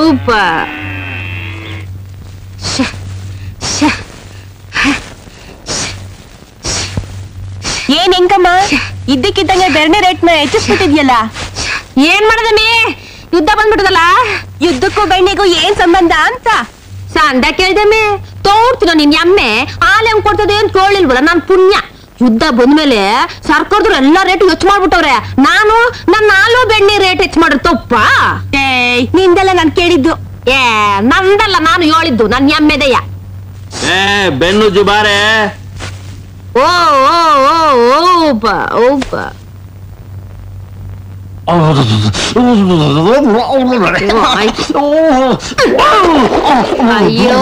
ಊಪ ಶ, ಶ, ಏನ್ ಹೆಂಕಮ್ಮ ಇದ್ದಕ್ಕಿದ್ದಂಗೆ ಬೆರಣೆ ರೇಟ್ ನ ಹೆಚ್ಚಿಸ್ಬಿಟ್ಟಿದ್ಯಲ್ಲ ಏನ್ ಮಾಡದಮ್ಮಿ ಯುದ್ಧ ಬಂದ್ಬಿಟ್ಟದಲ್ಲ ಯುದ್ಧಕ್ಕೂ ಬೆಣ್ಣೆಗೂ ಏನ್ ಸಂಬಂಧ ಅಂತ ಸಂದ ಕೇಳ್ದಮ್ಮಿ ತೋಡ್ತೀನ ನಿನ್ ಎಮ್ಮೆ ಹಾಲು ಹೆಂಗ್ ಕೊಡ್ತದೆ ಅಂತ ಕೇಳಿಲ್ವಲ್ಲ ನಾನ್ ಪುಣ್ಯ ಯುದ್ಧ ಬಂದ್ಮೇಲೆ ಸರ್ಕಾರದವ್ರು ಎಲ್ಲಾ ರೇಟ್ ಹೆಚ್ಚು ಮಾಡ್ಬಿಟ್ಟವ್ರೆ ನಾನು ನನ್ನ ಹಾಲು ಬೆಣ್ಣೆ ರೇಟ್ ಹೆಚ್ಚು ಮಾಡ್ರ ತಪ್ಪ ಏಯ್ ನಿಂದೆಲ್ಲ ನಾನ್ ಕೇಳಿದ್ದು ಏ ನಂದಲ್ಲ ನಾನು ಹೇಳಿದ್ದು ನನ್ ಎಮ್ಮೆದೆಯ ಏ ಬೆನ್ನು ಜುಬಾರೆ ಓ ಓ ಓ ಓಪ ಓಪ ಅಯ್ಯೋ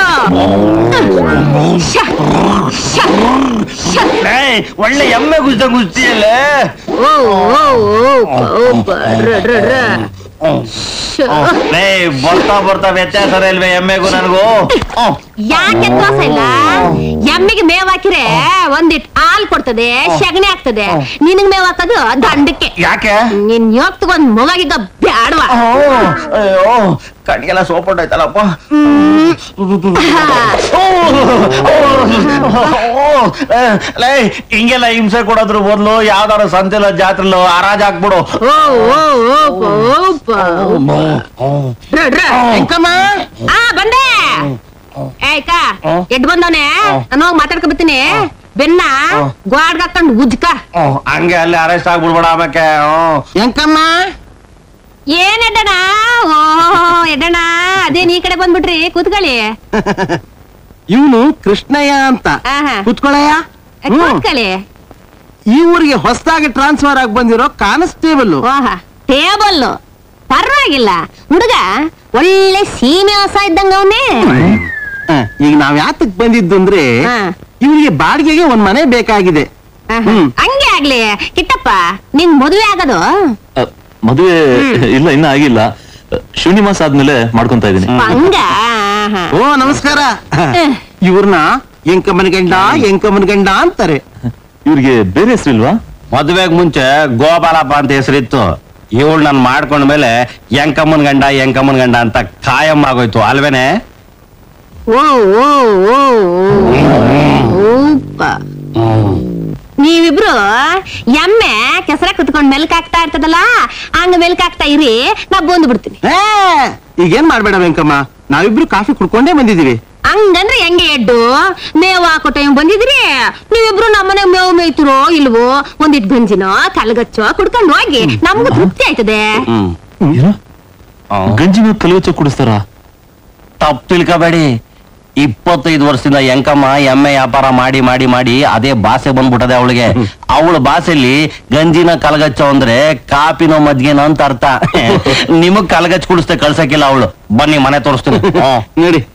ಶ, ಶ, ಶ. ಏಯ್, ಒಳ್ಳೆ ಎಮ್ಮೆ ಗುಜ್ದ ಗುಜ್ತಿಯಲ್ಲ ಓ ಓ ಓಪ ಓಪ ರ ರ ರ ಶ. ಏಯ್ ಬರ್ತಾ ಬರ್ತಾ ವ್ಯತ್ಯಾಸ ಇಲ್ವೇ ಎಮ್ಮೆಗೂ ನನಗೂ ಯಾಕೆ ದೋಸ ಇಲ್ಲ ಎಮ್ಮೆಗೆ ಮೇವ್ ಹಾಕಿರೆ ಒಂದಿಟ್ ಹಾಲ್ ಕೊಡ್ತದೆ ಸಗಣಿ ಆಗ್ತದೆ ನಿನಗ್ ಮೇವ್ ಹಾಕೋದು ದಂಡಕ್ಕೆ ಯಾಕೆ ನಿನ್ ಯೋಗ್ ತಗೊಂಡ್ ಮೊಗಾಗಿಗ ಬ್ಯಾಡ್ವಾ ಅಯ್ಯೋ ಕಣ್ಗೆಲ್ಲ ಸೋಪ್ ಹೊಂಟೈತಲ್ಲಪ್ಪ ಲೇ ಹಿಂಗೆಲ್ಲ ಹಿಂಸೆ ಕೊಡೋದ್ರ ಬದಲು ಯಾವ್ದಾರ ಸಂತೆಲೋ ಜಾತ್ರೆಲೋ ಹರಾಜ್ ಹಾಕ್ಬಿಡು ಓ ಓ ಓಪ ಓಪ ರ, ರ. ಆ ಬಂದೆ ಏಯ್ಕ ಎಡ್ ಬಂದವನೆ ನಾನು ಹೋಗಿ ಮಾತಾಡ್ಕೊ ಬರ್ತೀನಿ ಬೆನ್ನ ಗ್ವಾಡ್ಗ್ ಹಾಕೊಂಡ್ ಉಜ್ಕ ಹ್ಮ್, ಹಂಗೆ ಅಲ್ಲಿ ಅರೆಸ್ಟ್ ಆಗ್ಬಿಡ್ಬೇಡ ಆಮೇಲೆ ಎಂಕಮ್ಮ ಏನ್ ಎಡ್ಡಣ ಓ ಎಡ್ಡಣ ಅದೇನ್ ಈ ಕಡೆ ಬಂದ್ಬಿಟ್ರಿ ಕೂತ್ಕೊಳ್ಳಿ ಇವನು ಕೃಷ್ಣಯ್ಯ ಅಂತ ಆಹಾ. ಕುತ್ಕೊಳ್ಳಯ್ಯ ಹ್ಮ್. ಕೂತ್ಕೊಳ್ಳಿ ಈ ಊರಿಗೆ ಹೊಸದಾಗಿ ಟ್ರಾನ್ಸ್ಫರ್ ಆಗಿ ಬಂದಿರೋ ಕಾನ್ಸ್ಟೇಬಲ್ ಓಹ ಟೇಬಲ್ ಪರವಾಗಿಲ್ಲ ಹುಡುಗ ಒಳ್ಳೆ ಸೀಮೆ ಹೊಸ ಇದ್ದಂಗ ಅವನೇ ಈಗ ನಾವ್ ಯಾತಕ್ ಬಂದಿದ್ದು ಅಂದ್ರೆ ಹಾ. ಇವನಿಗೆ ಬಾಡಿಗೆಗೆ ಒಂದ್ ಮನೆ ಬೇಕಾಗಿದೆ ಹ್ಮ್. ಹಂಗೆ ಆಗ್ಲಿ ಕಿಟ್ಟಪ್ಪ ನಿನ್ ಮದುವೆ ಆಗೋದು ಅ, ಮದುವೆ ಇಲ್ಲ ಇನ್ನ ಆಗಿಲ್ಲ ಶಿವನಿ ಮಾಸ ಆದ್ಮೇಲೆ ಮಾಡ್ಕೊಂತ ಇದೀನಿ ಹಂಗ ಆಹಾ. ಓ ನಮಸ್ಕಾರ ಇವ್ರನ್ನ ಎಂಕಮ್ಮನ ಗಂಡ ಎಂಕಮ್ಮನ ಗಂಡ ಅಂತಾರೆ ಇವ್ರಿಗೆ ಬೇರೆ ಹೆಸರಿಲ್ವಾ ಮದುವೆಗ್ ಮುಂಚೆ ಗೋಪಾಲಪ್ಪ ಅಂತ ಹೆಸರಿತ್ತು ಇವಳು ನಾನು ಮಾಡ್ಕೊಂಡ್ಮೇಲೆ ಎಂಕಮ್ಮನ್ ಗಂಡ ಎಂಕಮ್ಮನ್ ಗಂಡ ಅಂತ ಕಾಯಂ ಆಗೋಯ್ತು ಅಲ್ವೇನೆ ಓ ಓ ಓ ಊಪ. ನೀವಿಬ್ರು ಎಮ್ಮೆ ಕೆಸರ ಕುತ್ಕೊಂಡ್ ಮೆಲ್ಕ್ ಹಾಕ್ತಾ ಇರ್ತದಲ್ಲ ಹಂಗ ಮೆಲ್ಕ್ ಹಾಕ್ತಾ ಇರಿ ನಾ ಬಂದು ಬಿಡ್ತೀನಿ ಏ, ಈಗೇನ್ ಮಾಡ್ಬೇಡ ವೆಂಕಮ್ಮ ನಾವಿಬ್ರು ಕಾಫಿ ಕುಡ್ಕೊಂಡೇ ಬಂದಿದೀವಿ ಹಂಗಂದ್ರೆ ಹೆಂಗೆ ಎಡ್ಡು ಮೇವು ಹಾಕೋ ಟೈಮ್ ಬಂದಿದ್ರಿ ನೀವಿಬ್ರು ನಮ್ಮನೆ ಮೇವು ಮೇಯ್ತಿರೋ ಇಲ್ವೋ ಒಂದಿಟ್ ಗಂಜಿನೋ ಕಲ್ಗಚ್ಚೋ ಕುಡ್ಕೊಂಡು ಹೋಗಿ ನಮ್ಗೂ ತೃಪ್ತಿ ಆಯ್ತದೆ ಏನು ಗಂಜಿ ಮೇಲೆ ಕಲಿವಚ್ಚ ಕುಡಿಸ್ತಾರ ತಪ್ಪು ತಿಳ್ಕೊಬೇಡಿ ಇಪ್ಪತ್ತೈದು ವರ್ಷದಿಂದ ಎಂಕಮ್ಮ ಎಮ್ಮೆ ವ್ಯಾಪಾರ ಮಾಡಿ ಮಾಡಿ ಮಾಡಿ ಅದೇ ಭಾಷೆ ಬಂದ್ಬಿಟ್ಟದೆ ಅವಳಿಗೆ ಅವಳ ಭಾಷೆಲಿ ಗಂಜಿನ ಕಲಗಚ್ಚೋ ಅಂದ್ರೆ ಕಾಪಿನೋ ಮಜ್ಗೆನೋ ಅಂತ ಅರ್ಥ ನಿಮಗ್ ಕಲಗಚ್ಚ ಕುಡಿಸ್ತೆ ಕಳ್ಸಕ್ಕಿಲ್ಲ ಅವಳು ಬನ್ನಿ ಮನೆ ತೋರಿಸ್ತೀನಿ ಹ್ಮ್. ನೋಡಿ